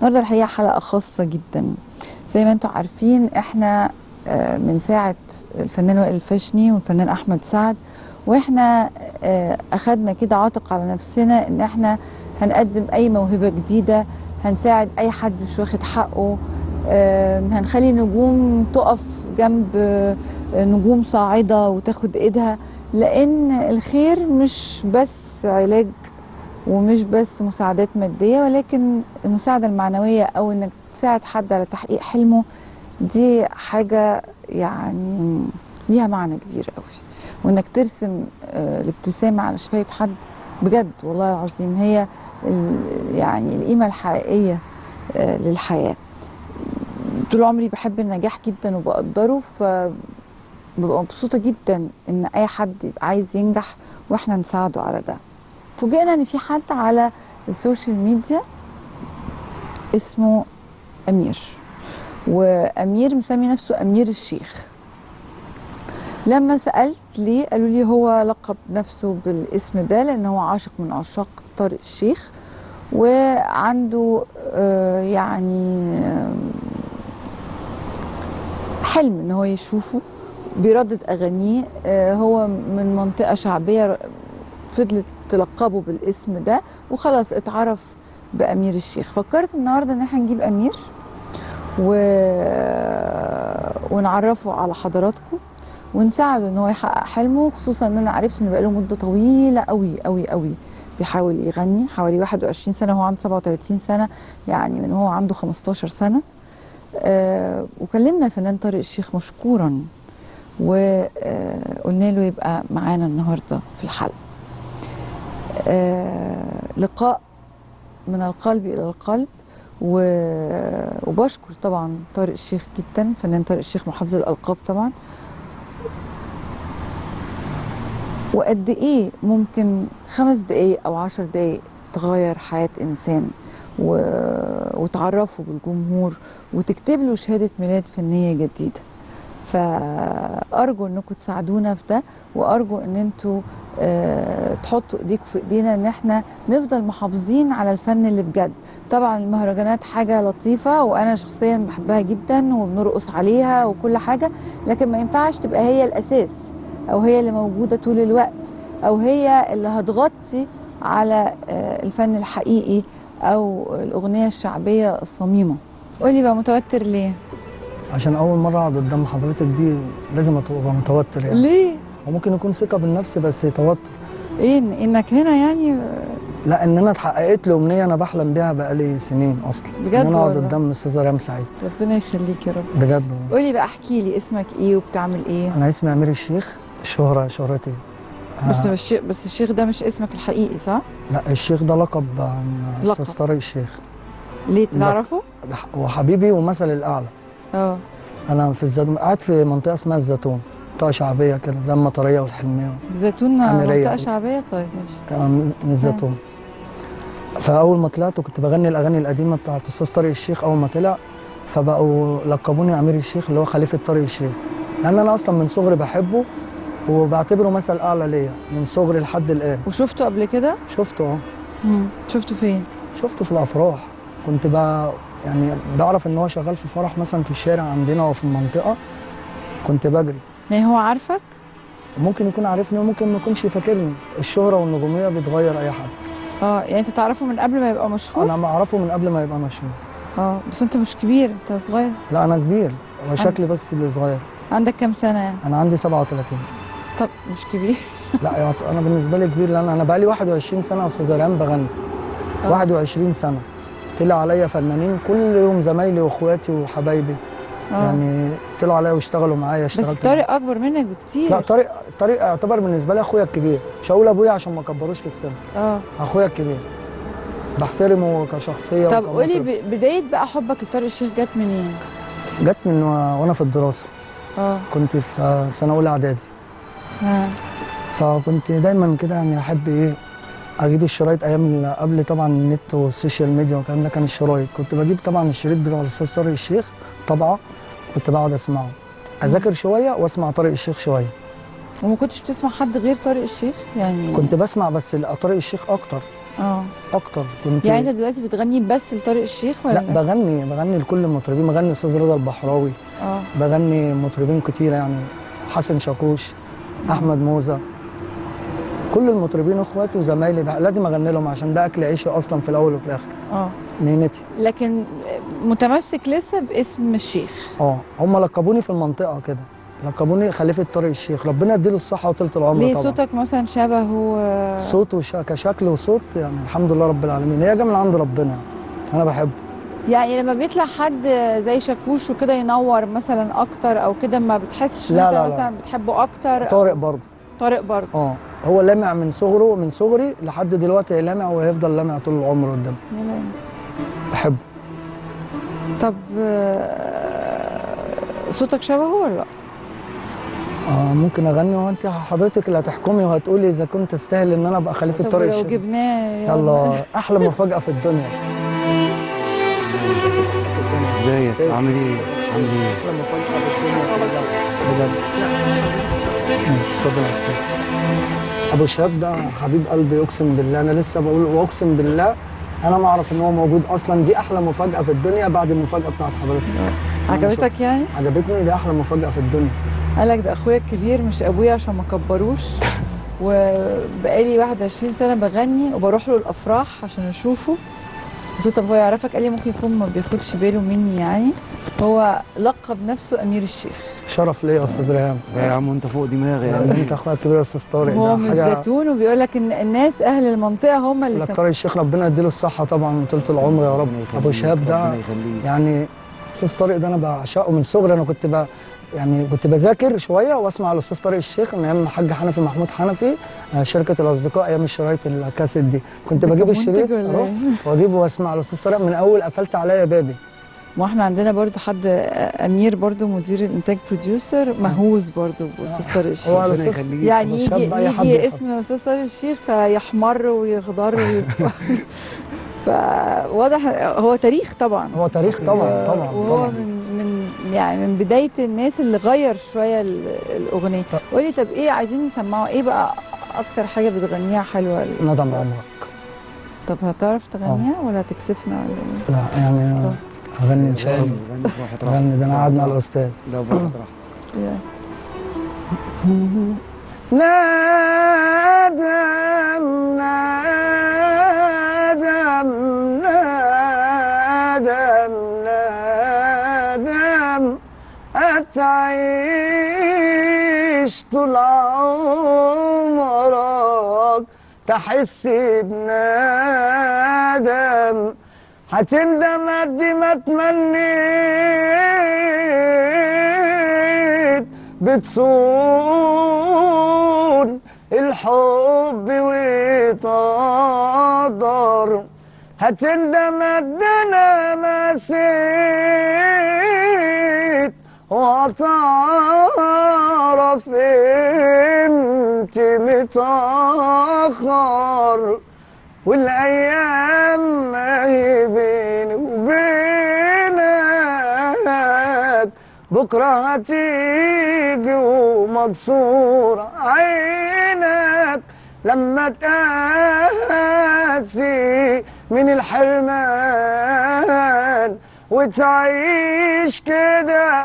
النهارده الحقيقه حلقه خاصه جدا زي ما انتم عارفين احنا آه، من ساعه الفنان وائل الفاشني والفنان احمد سعد واحنا آه، اخدنا كده عاتق على نفسنا ان احنا هنقدم اي موهبه جديده هنساعد اي حد مش واخد حقه آه، هنخلي نجوم تقف جنب آه، نجوم صاعده وتاخد ايدها لان الخير مش بس علاج ومش بس مساعدات ماديه ولكن المساعده المعنويه او انك تساعد حد على تحقيق حلمه دي حاجه يعني ليها معنى كبير قوي وانك ترسم آه، الابتسامه على شفايف حد بجد والله العظيم هي ال- يعني القيمه الحقيقيه آه، للحياه طول عمري بحب النجاح جدا وبقدره فببقى مبسوطه جدا ان اي حد يبقى عايز ينجح واحنا نساعده على ده فوجئنا ان في حد على السوشيال ميديا اسمه امير وامير مسمي نفسه امير الشيخ لما سالت ليه قالوا لي هو لقب نفسه بالاسم ده لان هو عاشق من عشاق طارق الشيخ وعنده آه، يعني آه، حلم ان هو يشوفه بيردد اغانيه آه، هو من منطقه شعبيه فضلت تلقبه بالاسم ده وخلاص اتعرف بامير الشيخ فكرت النهارده ان احنا نجيب امير و... ونعرفه على حضراتكم ونساعده ان هو يحقق حلمه خصوصا ان انا عرفت انه بقاله مده طويله قوي قوي قوي بيحاول يغني حوالي 21 سنه وهو عنده 37 سنه يعني من هو عنده 15 سنه آه وكلمنا الفنان طارق الشيخ مشكورا وقلنا له يبقى معانا النهارده في الحلقه آه لقاء من القلب الى القلب و- وبشكر طبعا طارق الشيخ جدا فنان طارق الشيخ محافظ الالقاب طبعا وقد ايه ممكن خمس دقايق او عشر دقايق تغير حياه انسان و... وتعرفه بالجمهور وتكتب له شهاده ميلاد فنيه جديده فارجو انكم تساعدونا في ده وارجو ان انتوا آه، تحطوا ايديكم في ايدينا ان احنا نفضل محافظين على الفن اللي بجد طبعا المهرجانات حاجه لطيفه وانا شخصيا بحبها جدا وبنرقص عليها وكل حاجه لكن ما ينفعش تبقى هي الاساس او هي اللي موجوده طول الوقت او هي اللي هتغطي على آه، الفن الحقيقي او الاغنيه الشعبيه الصميمه قولي بقى متوتر ليه عشان اول مره اقعد قدام حضرتك دي لازم ابقى متوتر يعني ليه وممكن يكون ثقه بالنفس بس توتر ايه إن- انك هنا يعني لا ان انا اتحققت له امنيه انا بحلم بيها بقالي سنين اصلا بجد ان انا اقعد والله؟ قدام استاذه ريم سعيد ربنا يخليك يا رب بجد والله. قولي بقى احكي لي اسمك ايه وبتعمل ايه انا اسمي امير الشيخ الشهره شهرتي بس آه، الشيخ بس الشيخ ده مش اسمك الحقيقي صح لا الشيخ ده لقب عن لقب. استاذ طارق الشيخ ليه لا. تعرفه ده ح- هو حبيبي ومثل الاعلى اه انا في الزيتون قاعد في منطقه اسمها الزيتون منطقه شعبيه كده زي المطريه والحلميه الزيتون أميرية. منطقه شعبيه طيب ماشي كمان من الزيتون فاول ما طلعت كنت بغني الاغاني القديمه بتاعت استاذ طارق الشيخ اول ما طلع فبقوا لقبوني امير الشيخ اللي هو خليفه طارق الشيخ لان انا اصلا من صغري بحبه وبعتبره مثل اعلى ليا من صغري لحد الان وشفته قبل كده شفته اه مم. شفته فين شفته في الافراح كنت بقى يعني بعرف ان هو شغال في فرح مثلا في الشارع عندنا او في المنطقه كنت بجري يعني هو عارفك ممكن يكون عارفني وممكن ما يكونش فاكرني الشهره والنجوميه بتغير اي حد اه يعني انت تعرفه من قبل ما يبقى مشهور انا معرفه من قبل ما يبقى مشهور اه بس انت مش كبير انت صغير لا انا كبير هو شكلي بس اللي صغير عندك كام سنه يعني انا عندي 37 طب مش كبير لا يعني انا بالنسبه لي كبير لان انا بقالي 21 سنه يا استاذ ريان بغني آه. 21 سنه طلع عليا فنانين كل يوم زمايلي واخواتي وحبايبي اه يعني طلعوا عليا واشتغلوا معايا بس اشتغلت طارق اكبر منك بكتير لا طارق طارق يعتبر بالنسبه لي اخويا الكبير مش هقول ابويا عشان ما كبروش في السن اه اخويا الكبير بحترمه كشخصيه طب وكمطرب. قولي ب- بدايه بقى حبك لطارق الشيخ جت منين جت من و- وانا في الدراسه اه كنت في سنه اولى اعدادي ها فكنت دايما كده يعني احب ايه اجيب الشرايط ايام ال- قبل طبعا النت والسوشيال ميديا والكلام ده كان الشرايط كنت بجيب طبعا الشريط بتاع الاستاذ طارق الشيخ طبعه كنت بقعد اسمعه اذاكر شويه واسمع طارق الشيخ شويه وما كنتش بتسمع حد غير طارق الشيخ يعني كنت بسمع بس ال- طارق الشيخ اكتر اه اكتر كنت يعني انت دلوقتي بتغني بس لطارق الشيخ ولا لا لناس- بغني بغني لكل المطربين بغني استاذ رضا البحراوي اه بغني مطربين كتير يعني حسن شاكوش احمد موزه كل المطربين اخواتي وزمايلي بقى لازم اغني لهم عشان ده اكل عيشي اصلا في الاول وفي الاخر اه نينتي لكن متمسك لسه باسم الشيخ اه هم لقبوني في المنطقه كده لقبوني خليفه طارق الشيخ ربنا يديله الصحه وطولة العمر ليه طبعا صوتك مثلا شبهه آه، صوت وش... كشكل وصوت يعني الحمد لله رب العالمين هي جايه من عند ربنا انا بحبه يعني لما بيطلع حد زي شاكوش وكده ينور مثلا اكتر او كده ما بتحسش ان لا، انت لا، لا. مثلا بتحبه اكتر طارق برضه طارق برضه اه هو لامع من صغره من صغري لحد دلوقتي لامع وهيفضل لامع طول العمر قدام يا لهوي. بحبه طب آه، صوتك شبهه ولا لا؟ اه ممكن اغني وانت حضرتك اللي هتحكمي وهتقولي اذا كنت استاهل ان انا ابقى خليفه طب طارق لو الشيخ جبناه يلا احلى مفاجاه في الدنيا ازيك عامل ايه عامل ايه احلى مفاجاه في الدنيا كلها. بجد ماشي، اتفضل يا استاذ ابو شهاب ده حبيب قلبي اقسم بالله انا لسه بقول واقسم بالله انا ما اعرف ان هو موجود اصلا دي احلى مفاجاه في الدنيا بعد المفاجاه بتاعت حضرتك عجبتك يعني؟ عجبتني دي احلى مفاجاه في الدنيا قال لك ده اخويا الكبير مش ابويا عشان ما كبروش وبقالي 21 سنه بغني وبروح له الافراح عشان اشوفه قلت له طب هو يعرفك قال لي ممكن يكون ما بياخدش باله مني يعني هو لقب نفسه امير الشيخ شرف ليا يا استاذ ريهام لا يا عم انت فوق دماغي يعني يعني انت اخويا الكبير يا استاذ طارق هو ده من حاجه الزيتون وبيقول لك ان الناس اهل المنطقه هم اللي لك سموه طارق الشيخ ربنا يديله الصحه طبعا وطولة العمر يا رب ربنا يخليك، ابو شهاب ده ربنا يخليك يعني استاذ طارق ده انا بعشقه من صغري انا كنت ب... يعني كنت بذاكر شويه واسمع الاستاذ طارق الشيخ من ايام الحاج حنفي محمود حنفي آه، شركه الاصدقاء ايام الشرايط الكاسيت دي كنت أنت بجيب كان الشريط منتج ولا اروح إيه؟ واجيبه واسمع الاستاذ طارق من اول قفلت عليا بابي ما احنا عندنا برضو حد آه، امير برضو مدير الانتاج بروديوسر مهووس برضو باستاذ طارق الشيخ هو ربنا الأستاذ يخليك يعني أبو يجي شاب أي حد يجي يحب. اسم استاذ طارق الشيخ فيحمر ويخضر ويصفر فواضح هو تاريخ طبعا هو تاريخ طبعا طبعا وهو طبعا من من يعني من بدايه الناس اللي غير شويه ال- الاغنيه طب. قولي طب ايه عايزين نسمعه ايه بقى اكتر حاجه بتغنيها حلوه للأستاذ ندم طارق؟ عمرك طب هتعرف تغنيها ولا تكسفنا ولا ايه لا يعني طب. اغني ان شاء غني الله غني براحة راحتك اغني ده انا قاعد مع الاستاذ لا براحة راحتك يعني نادم نادم نادم نادم أتعيش طول عمرك تحس بندم هتندم قد ما تمنيت بتصون الحب ويتقدر هتندم قد انا ما سيت وهتعرف امتى متأخر والايام ما هي بيني وبينك بكره هتيجي ومكسورة عينك لما تقاسي من الحرمان وتعيش كده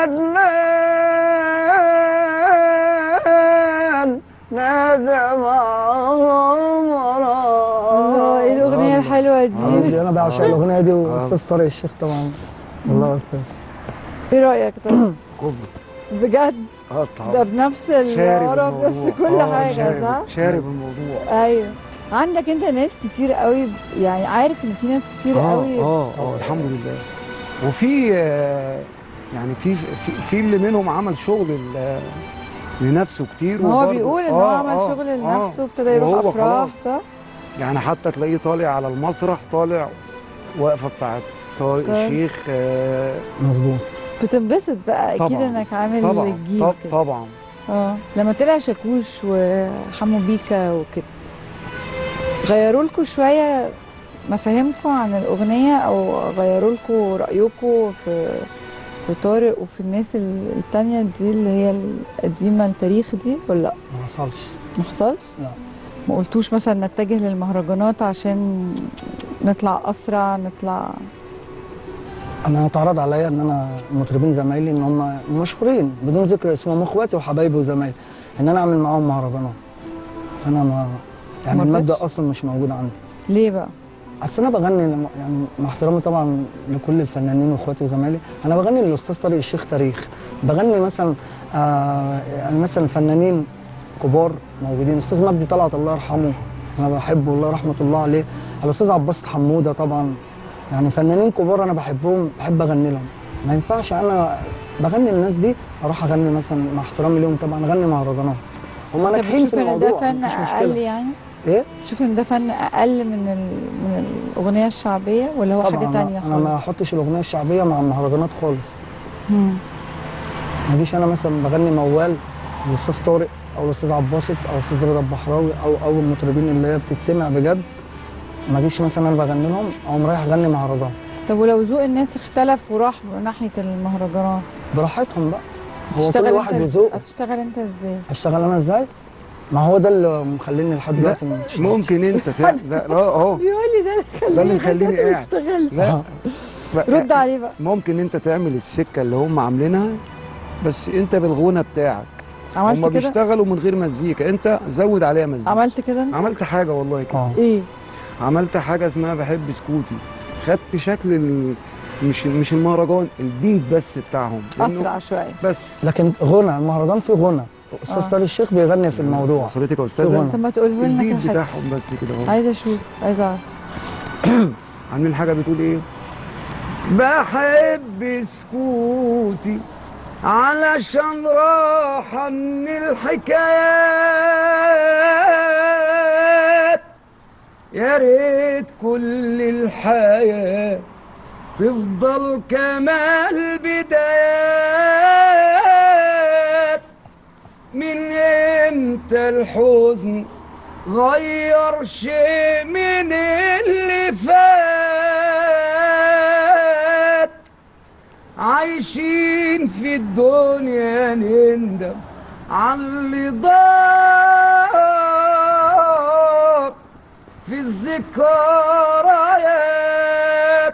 ندمان ندم عمرك الله ايه الاغنيه الحلوه دي حبيبي انا بعشق الاغنيه دي واستاذ طارق الشيخ طبعا والله يا استاذ ايه رايك طب كوبري بجد اه ده طبعا بنفس شارب العرب الموضوع. بنفس كل آه، حاجه شارب- صح شارب الموضوع ايوه عندك انت ناس كتير قوي يعني عارف ان في ناس كتير اه قوي اه اه الحمد لله وفي آه، يعني في في, في اللي منهم عمل شغل ال- لنفسه كتير ما هو وبرضه- بيقول ان هو آه، عمل آه، شغل آه. لنفسه وابتدى يروح وهو افراح خلاص. صح؟ يعني حتى تلاقيه طالع على المسرح طالع واقفه بتاعت طارق طيب. الشيخ آه، مظبوط بتنبسط بقى اكيد طبعاً. انك عامل طبعا الجيل طب كده طبعا اه لما طلع شاكوش وحمو بيكا وكده غيروا لكم شويه مفاهيمكم عن الاغنيه او غيروا لكم رايكم في في طارق وفي الناس ال- التانية دي اللي هي القديمة التاريخ دي ولا لا؟ ما حصلش ما حصلش؟ لا. ما قلتوش مثلا نتجه للمهرجانات عشان نطلع اسرع نطلع انا اتعرض عليا ان انا مطربين زمايلي ان هم مشهورين بدون ذكر اسمهم اخواتي وحبايبي وزمايلي ان انا اعمل معاهم مهرجانات انا ما يعني ما رضيتش؟ المبدا اصلا مش موجود عندي ليه بقى اصل انا بغني لم- يعني مع احترامي طبعا لكل الفنانين واخواتي وزمايلي انا بغني للاستاذ طارق الشيخ تاريخ بغني مثلا آه يعني مثلا فنانين كبار موجودين استاذ مجدي طلعت الله يرحمه انا بحبه الله رحمه الله عليه الاستاذ عباس حموده طبعا يعني فنانين كبار انا بحبهم بحب اغني لهم ما ينفعش انا بغني الناس دي اروح اغني مثلا مع احترامي ليهم طبعا اغني مهرجانات هم طب ناجحين بتشوف في ان الموضوع ده فن مفيش اقل مشكله يعني ايه تشوف ان ده فن اقل من ال... من الاغنيه الشعبيه ولا هو طبعا حاجه تانية انا ما خالص احطش الاغنيه الشعبيه مع المهرجانات خالص مم. ما اجيش انا مثلا بغني موال الاستاذ طارق او الاستاذ عباسط او الاستاذ رضا البحراوي او او المطربين اللي هي بتتسمع بجد ما اجيش مثلا انا بغني لهم او رايح اغني مهرجان طب ولو ذوق الناس اختلف وراح ناحيه المهرجانات براحتهم بقى هو كل هتشتغل واحد انت وذوقه هتشتغل انت ازاي اشتغل انا ازاي ما هو ده اللي مخليني لحد لا دلوقتي ما اشتغلش. ممكن انت تعمل لا لا، اهو بيقول لي ده اللي ده اللي مخليني قاعد. اشتغلش لا آه. رد عليه بقى ممكن انت تعمل السكه اللي هم عاملينها بس انت بالغنى بتاعك هم عملت كده بيشتغلوا من غير مزيكا انت زود عليها مزيكا عملت كده انت عملت حاجه والله كده اه ايه عملت حاجه اسمها بحب سكوتي خدت شكل ال... مش مش المهرجان البيت بس بتاعهم إنه- اسرع شويه بس لكن غنى المهرجان فيه غنى استاذ آه. طارق الشيخ بيغني في الموضوع وصلتك يا في استاذه غنى. طب ما تقوله لنا البيت كده حاجة. بتاعهم بس كده اهو عايزه اشوف عايزه اعرف عاملين حاجه بتقول ايه بحب سكوتي علشان راحة من الحكايات يا ريت كل الحياة تفضل كما البدايات من امتى الحزن غير شيء من اللي فات عايشين في الدنيا نندم على اللي ضاق في الذكريات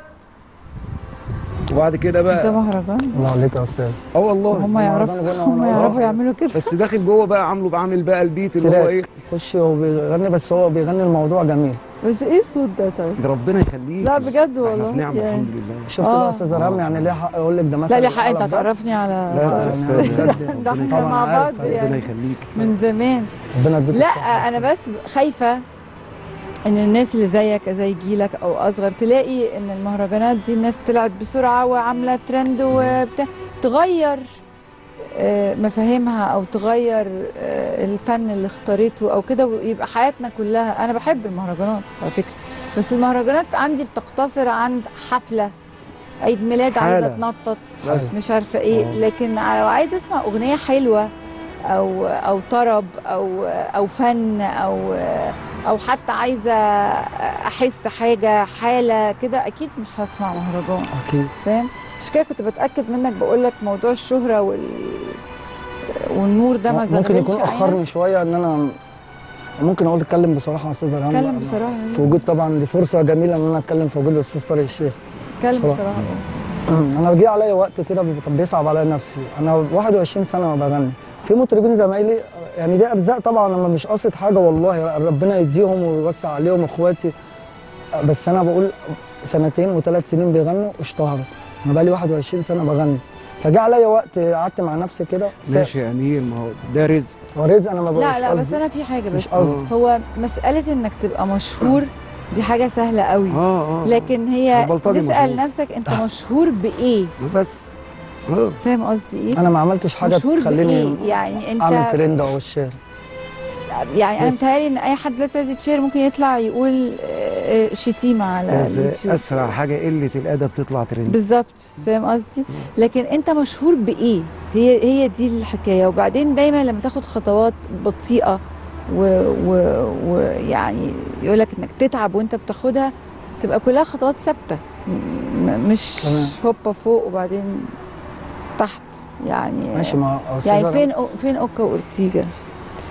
وبعد كده ده بقى مهرجان الله عليك يا استاذ اه والله هم يعرفوا مهرجان غنى هم وأنا يعرفوا أعرف. يعملوا كده بس داخل جوه بقى عامله بعمل بقى البيت اللي هو تراك. ايه خش هو بيغني بس هو بيغني الموضوع جميل بس ايه الصوت ده طيب ده ربنا يخليك لا بجد احنا والله في نعمه يعني. الحمد لله شفت آه. بقى استاذ رام يعني ليه حق اقول لك ده مثلا لا لي حق انت العالم ده؟ هتعرفني على لا ده يعني استاذ بجد. ده احنا طبعاً مع عارف. بعض ربنا يعني يخليك من زمان ربنا يديك لا الصحة انا بس خايفه ان الناس اللي زيك زي جيلك او اصغر تلاقي ان المهرجانات دي الناس طلعت بسرعه وعامله ترند وبتاع تغير آه، مفاهيمها او تغير آه، الفن اللي اختارته او كده ويبقى حياتنا كلها انا بحب المهرجانات على فكره بس المهرجانات عندي بتقتصر عند حفله عيد ميلاد عايزه حالة. اتنطط بس مش عارفه ايه آه. لكن لو عايزه اسمع اغنيه حلوه او او طرب او او فن او او حتى عايزه احس حاجه حاله كده اكيد مش هسمع مهرجان اكيد فاهم مش كده كنت بتاكد منك بقول لك موضوع الشهره وال والنور ده ما ممكن يكون زغللش اخرني عينك شويه ان انا ممكن اقول اتكلم بصراحه يا استاذ رام اتكلم بقى. بصراحه في وجود طبعا دي فرصه جميله ان انا اتكلم في وجود الاستاذ طارق الشيخ اتكلم بصراحة. بصراحه انا جه عليا وقت كده بيبقى- كان بيصعب عليا نفسي انا 21 سنه وبغني في مطربين زمايلي يعني دي ارزاق طبعا انا مش قاصد حاجه والله ربنا يديهم ويوسع عليهم اخواتي بس انا بقول سنتين وثلاث سنين بيغنوا اشتهروا انا بقالي 21 سنه بغني فجاء عليا وقت قعدت مع نفسي كده ماشي يا امير ما هو ده رزق ورزق انا ما بقولش لا لا بس قصدي. انا في حاجه بس مش قصدي هو مساله انك تبقى مشهور دي حاجه سهله قوي اه اه لكن هي البلطجي تسال مشهور. نفسك انت مشهور بايه بس اه فاهم قصدي ايه انا ما عملتش حاجه مشهور تخليني بايه يعني انت اعمل ترند او الشهر يعني انا بس. متهيألي ان اي حد دلوقتي عايز يتشير ممكن يطلع يقول آه، آه، شتيمه على استاذ اليوتيوب اسرع حاجه قله الادب تطلع ترند بالظبط فاهم قصدي لكن انت مشهور بايه هي هي دي الحكايه وبعدين دايما لما تاخد خطوات بطيئه ويعني و... و... يعني يقول لك انك تتعب وانت بتاخدها تبقى كلها خطوات ثابته م- مش تمام. هوبا فوق وبعدين تحت يعني ماشي مع أستاذ يعني رام. فين أو- فين اوكا واورتيجا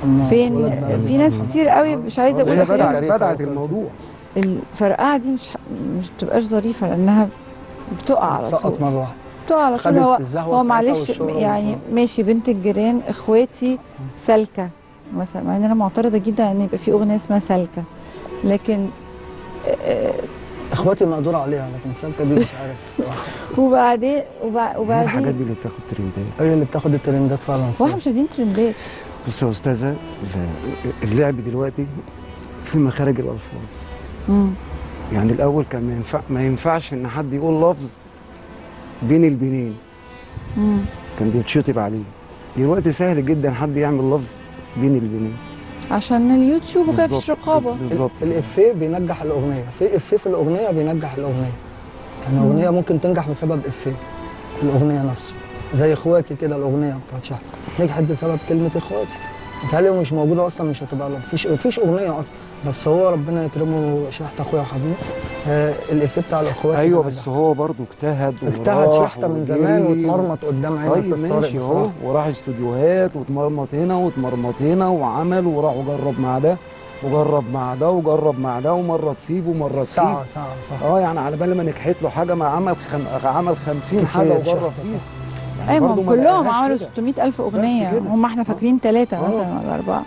أما فين ولد بلد. في ناس كتير قوي مش عايزه اقول هي ولا لك بدأ- إيه، بدأت بدأت الموضوع الفرقعه دي مش مش بتبقاش ظريفه لانها بتقع على طول سقط مره واحده بتقع على طول خدت هو الزهوة هو بتاعتها معلش والشهرة يعني والشهرة. ماشي بنت الجيران اخواتي سالكه مثلا مع ان انا معترضه جدا ان يبقى في اغنيه اسمها سالكه لكن آه، اخواتي مقدور عليها لكن سالكه دي مش عارف بصراحه وبعدين وبع- الحاجات وبعدين دي اللي بتاخد ترندات هي اللي بتاخد الترندات فعلا واحنا مش عايزين ترندات بص يا استاذه ال- اللعب دلوقتي في مخارج الالفاظ مم. يعني الاول كان ما ينفع ما ينفعش ان حد يقول لفظ بين البنين مم. كان بيتشطب عليه دلوقتي سهل جدا حد يعمل لفظ بين البنين عشان اليوتيوب وكانت بالظبط، رقابه بالظبط كده. الافيه بينجح الاغنيه في افيه في الاغنيه بينجح الاغنيه يعني الاغنيه ممكن تنجح بسبب افيه في الاغنيه نفسه زي اخواتي كده الاغنيه بتاعت شحت نجحت بسبب كلمه اخواتي متهيألي لو مش موجوده اصلا مش هتبقى له مفيش مفيش اغنيه اصلا بس هو ربنا يكرمه شحت اخويا وحبيبي آه الافيه بتاع الاخوات ايوه ده بس نجح. هو برضه اجتهد اجتهد وراح شحته من زمان وجري واتمرمط قدام عين طيب أستاذ طارق ماشي اهو بصراحة. وراح استوديوهات واتمرمط هنا واتمرمط هنا وعمل وراح وجرب مع ده وجرب مع ده وجرب مع ده ومره تسيب ومره تسيب ساعه ساعه صح اه يعني على بال ما نجحت له حاجه ما عمل خم... عمل 50 حاجه كتير وجرب شحتة فيها صح. يعني ايوه ما برضه هم ما كلهم لقاهاش عملوا كده. 600 الف اغنيه كده. هم احنا فاكرين ثلاثه آه. مثلا ولا اربعه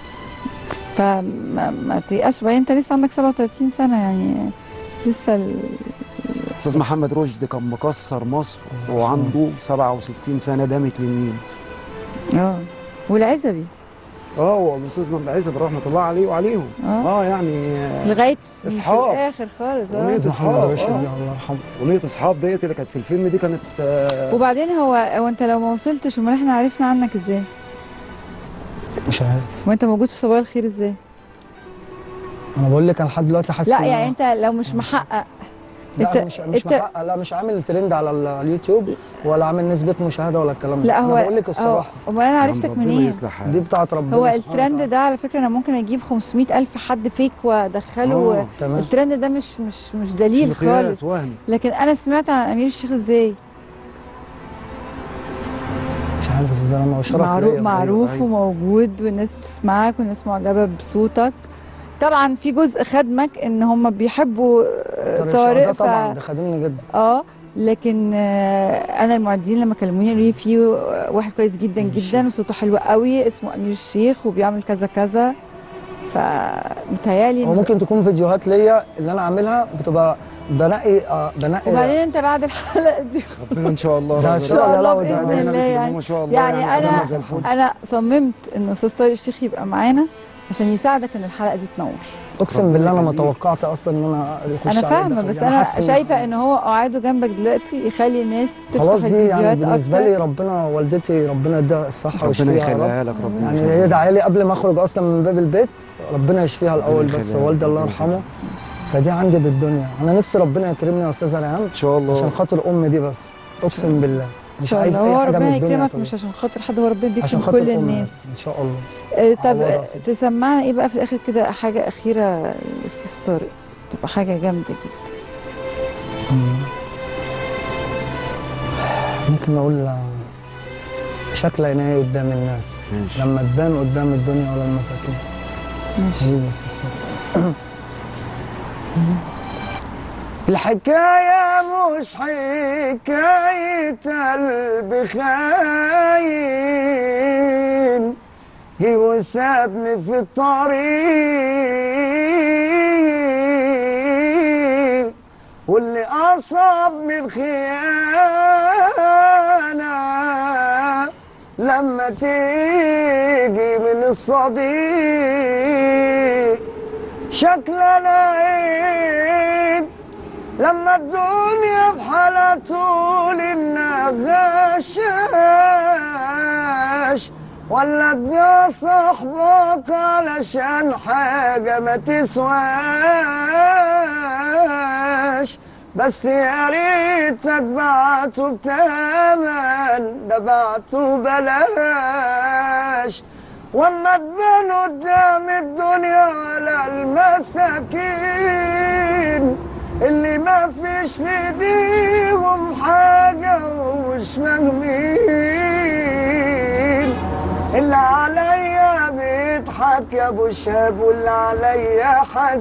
فما ما تيأسش بعدين انت لسه عندك 37 سنه يعني لسه ال... استاذ محمد رشدي كان مكسر مصر وعنده 67 سنه دامت لمين اه والعزبي اه والاستاذ محمد عزب رحمه الله عليه وعليهم اه اه يعني آه، لغايه في أصحاب. الاخر خالص أغنية اه محمد أصحاب، رشدي آه. الله يرحمه اغنيه اصحاب ديت اللي كانت في الفيلم دي كانت آه، وبعدين هو هو انت لو ما وصلتش امال احنا عرفنا عنك ازاي؟ مش عارف وانت موجود في صباح الخير ازاي؟ انا بقول لك انا لحد دلوقتي حاسس لا إن يعني أنا- انت لو مش محقق لا انت- مش مش انت- محقق لا مش عامل ترند على ال- اليوتيوب ولا عامل نسبه مشاهده ولا الكلام ده لا انا هو بقول لك هو الصراحه امال انا عرفتك ربنا منين؟ يصلح حالك. دي بتاعت ربنا هو سبحانه الترند وتعالى. ده على فكره انا ممكن اجيب 500 الف حد فيك وادخله آه، تمام الترند ده مش مش مش دليل مش قياس خالص وهمي لكن انا سمعت عن امير الشيخ ازاي؟ مش عارف ازاي انا هو شرف معروف ليا. معروف أيوة. وموجود والناس بتسمعك والناس معجبه بصوتك طبعا في جزء خدمك ان هم بيحبوا آه، طارق ده ف... طبعا ده خادمني جدا اه لكن آه، انا المعدين لما كلموني قالوا لي في واحد كويس جدا أمير جدا وصوته حلو قوي اسمه امير الشيخ وبيعمل كذا كذا فمتهيألي هو إن- ممكن تكون فيديوهات ليا اللي انا عاملها بتبقى بنقي آه بنقي وبعدين انت بعد الحلقه دي ربنا ان شاء الله ده ربنا إن شاء الله لا، ده بإذن هنا الله بسم الله يعني ما شاء الله يعني يعني أنا- أنا زي الفل انا صممت ان استاذ طارق الشيخ يبقى معانا عشان يساعدك ان الحلقه دي تنور اقسم ربنا بالله انا ما يخليك. توقعت اصلا ان انا يخش انا عليا فاهمه ده. بس يعني انا حاسس إن- شايفه ان هو قعاده جنبك دلوقتي يخلي الناس خلاص تفتح دي يعني الفيديوهات بالنسبه لي اكتر ربنا والدتي ربنا يديها الصحه ربنا ويشفيها يا رب يخليها لك ربنا يعني يخليها هي لك. دعايه لي قبل ما اخرج اصلا من باب البيت ربنا يشفيها الاول بس يخليها لك، والدي الله ربنا يرحمه فدي عندي بالدنيا انا نفسي ربنا يكرمني يا استاذه ريهام ان شاء الله عشان خاطر امي دي بس اقسم بالله ان مش شاء عايز الله اي هو حاجه من ربنا الدنيا يكرمك تقول. مش عشان خاطر حد هو ربنا عشان بيكرم خاطر كل أمي الناس بس ان شاء الله آه، طب عوضها آه، كده. تسمعنا ايه بقى في الاخر كده حاجه اخيره الاستاذ طارق تبقى حاجه جامده جدا مم. ممكن اقول آه، شكل عيني قدام الناس ماشي لما تبان قدام الدنيا ولا المساكين ماشي حبيبي يا أستاذ صالح. الحكاية مش حكاية قلب خاين جه وسابني في الطريق واللي أصاب من الخيانة لما تيجي من الصديق شكلنا عيد لما الدنيا بحالها تقول انها غشاش ولا تبيع صاحبك علشان حاجة ما تسواش بس يا ريتك بعته بتمن ده بعته بلاش واما تبان قدام الدنيا على المساكين اللي ما فيش في ايديهم حاجة ومش مهمين اللي عليا بيه اضحك يا ابو شهاب واللي عليا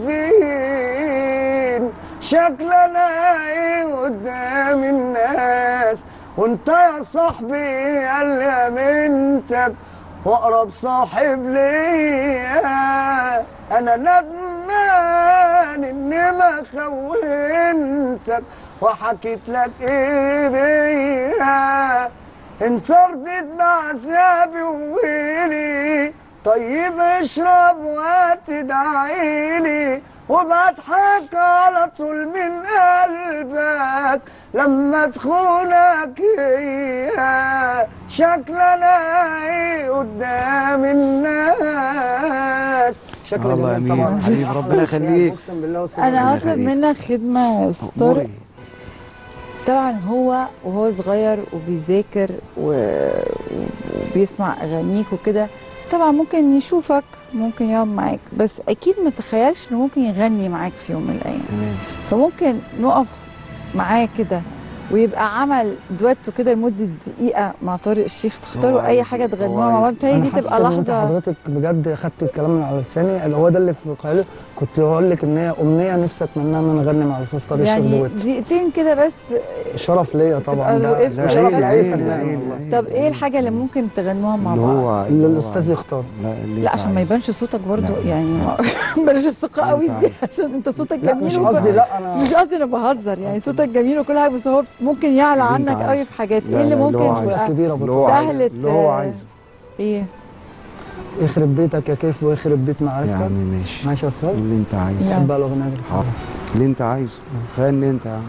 حزين شكلنا ايه قدام الناس وانت يا صاحبي قال يا منتك واقرب صاحب ليا انا ندمان اني ما خونتك وحكيت لك ايه بيا انت رضيت بعذابي وويلي طيب اشرب وتدعيلي وبضحك على طول من قلبك لما تخونك هي شكلنا ايه قدام الناس شكل الله جميل يمين. طبعا حبيبي، ربنا يخليك. اقسم بالله أستاذ انا ربنا هطلب يخليك. منك خدمه يا استاذ طارق أموري. طبعا هو وهو صغير وبيذاكر و- وبيسمع اغانيك وكده طبعا ممكن يشوفك ممكن يقعد معاك بس اكيد ما تخيلش انه ممكن يغني معاك في يوم من الايام تمام فممكن نقف معاه كده ويبقى عمل دويتو كده لمده دقيقه مع طارق الشيخ تختاروا هو اي عايز- حاجه هو تغنوها مع بعض عايز- بتهيألي دي أنا حاسس تبقى إن أنت لحظه حضرتك بجد خدت الكلام من على لساني اللي هو ده اللي في قاله كنت بقول لك ان هي امنيه نفسي اتمناها ان انا اغني مع الاستاذ طارق الشيخ يعني دويت دقيقتين كده بس شرف ليا طبعا تبقى ده وقفت ده كده شرف بس. لاي عيني، فنان عيني، والله عيني. طب ايه الحاجه اللي ممكن تغنوها مع اللي بعض هو اللي هو الاستاذ يختار لا اللي لا أنت عشان ما عايزه. يبانش صوتك برضو لا، لا. يعني ما- بلاش الثقه اللي قوي أنت دي عايزه. عشان انت صوتك لا جميل مش وك- قصدي لا انا مش قصدي انا بهزر يعني صوتك جميل وكل حاجه بس هو ممكن يعلى اللي أنت عنك قوي عايزه. في حاجات لا، ايه اللي لا، اللي هو ممكن عايزه. تبقى كبيره اللي برضه هو عايزه سهلة اللي هو آه، عايزه ايه يخرب بيتك يا كيف ويخرب بيت يا معرفتك عم ماشي ماشي يا استاذ اللي انت عايزه لا. بحب بقى الاغنيه دي حاضر اللي انت عايزه غني انت يا عم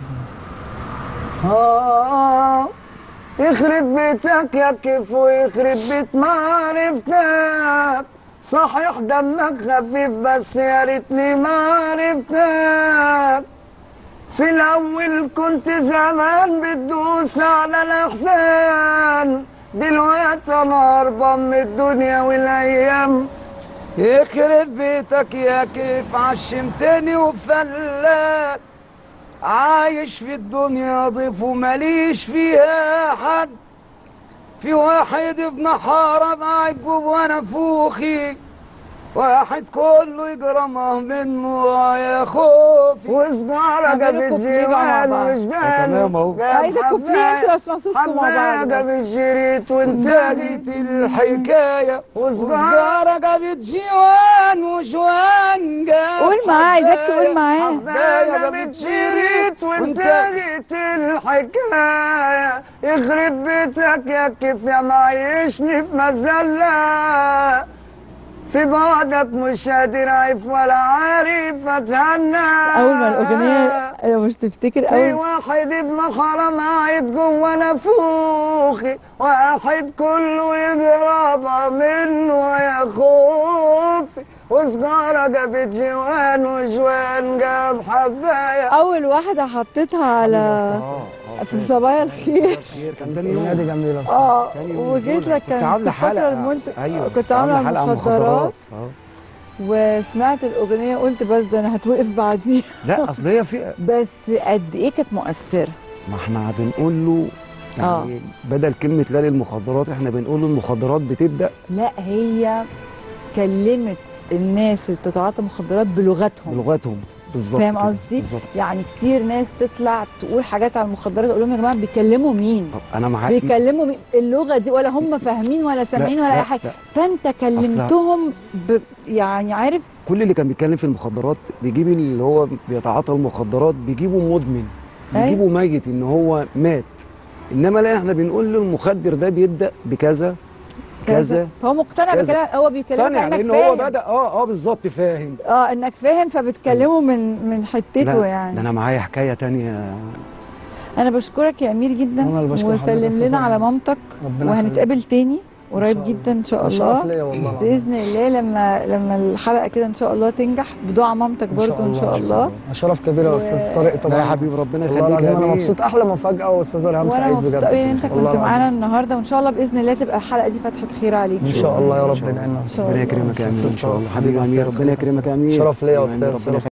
آه يخرب بيتك يا كيف ويخرب بيت معرفتك صحيح دمك خفيف بس يا ريتني ما عرفتك في الأول كنت زمان بتدوس على الأحزان دلوقتي أنا هربان من الدنيا والأيام يخرب بيتك يا كيف عشمتني وفلات عايش في الدنيا ضيف ومليش فيها حد في واحد ابن حارة قاعد جوا نفوخي واحد كله يجرمه منه يا خوفي وسجارة اعملوا جابت كوبليه بقى مع جوال بعض. وجبال تمام أهو. عايزه كوبليه انتوا اسمع صوتكم مع بعض حباية بس. جابت شريط وانتهت الحكاية وسجارة جابت جوان وجوان جاب قول معاه عايزاك تقول معاه حباية جابت شريط وانتهت الحكاية يخرب بيتك يا كيف يا معيشني في مذلة في بعدك مش قادر عارف ولا عارف اتهنى اول ما الاغنيه لو مش تفتكر في اول واحد ابن حرام قاعد جوا نفوخي واحد كله يجرب منه يا خوفي وسجارة جابت جوان وجوان جاب حباية اول واحده حطيتها على في صبايا الخير كان تاني الاغنيه دي يوم جميله اه تاني يوم وجيت نزولها. لك كنت كان عامله كنت فاكرة حلقه المنتج ايوه كنت عامله حلقه عن مخدرات اه وسمعت الاغنيه قلت بس ده انا هتوقف بعديها لا اصل هي في بس قد ايه كانت مؤثره ما احنا بنقول له يعني بدل كلمه لا للمخدرات احنا بنقول له المخدرات بتبدا لا هي كلمت الناس اللي بتتعاطى مخدرات بلغتهم بلغتهم بالظبط فاهم كده، قصدي؟ بالظبط يعني كتير ناس تطلع تقول حاجات عن المخدرات اقول لهم يا جماعه بيكلموا مين؟ طب انا معاك بيكلموا مين؟ اللغه دي ولا هم فاهمين ولا سامعين ولا لا، اي حاجه لا. فانت كلمتهم ب... يعني عارف كل اللي كان بيتكلم في المخدرات بيجيب اللي هو بيتعاطى المخدرات بيجيبه مدمن أيوة. بيجيبه ميت ان هو مات انما لا احنا بنقول له المخدر ده بيبدا بكذا كذا فهو مقتنع كذا. بكلام هو بيكلمك مقتنع انك لان هو فاهم بدا اه اه بالظبط فاهم اه انك فاهم فبتكلمه من من حتته لا، يعني ده انا معايا حكايه تانية انا بشكرك يا امير جدا أنا اللي بشكر حضرتك وسلم يا لنا أستاذة على أمير. مامتك ربنا وهنتقابل تاني قريب إن شاء جدا ان شاء شرف الله ليا والله العظيم. باذن الله لما لما الحلقه كده ان شاء الله تنجح بدعاء مامتك برضو ان شاء الله شرف كبير يا استاذ طارق طبعا لا يا حبيبي ربنا والله يخليك العظيم يا انا أمير. مبسوط احلى مفاجاه واستاذ الهام وانا سعيد مبسوطه بجد قوي ان انت والله كنت العظيم. معانا النهارده وان شاء الله باذن الله تبقى الحلقه دي فتحه خير عليك ان شاء الله يا إن رب شاء الله. ينعمنا إن شاء ربنا الله. يكرمك يا امير ان شاء الله حبيبي حبيبي يا امير أستاذ ربنا يكرمك يا امير شرف ليا يا يا أمير، أستاذ، ربنا شرف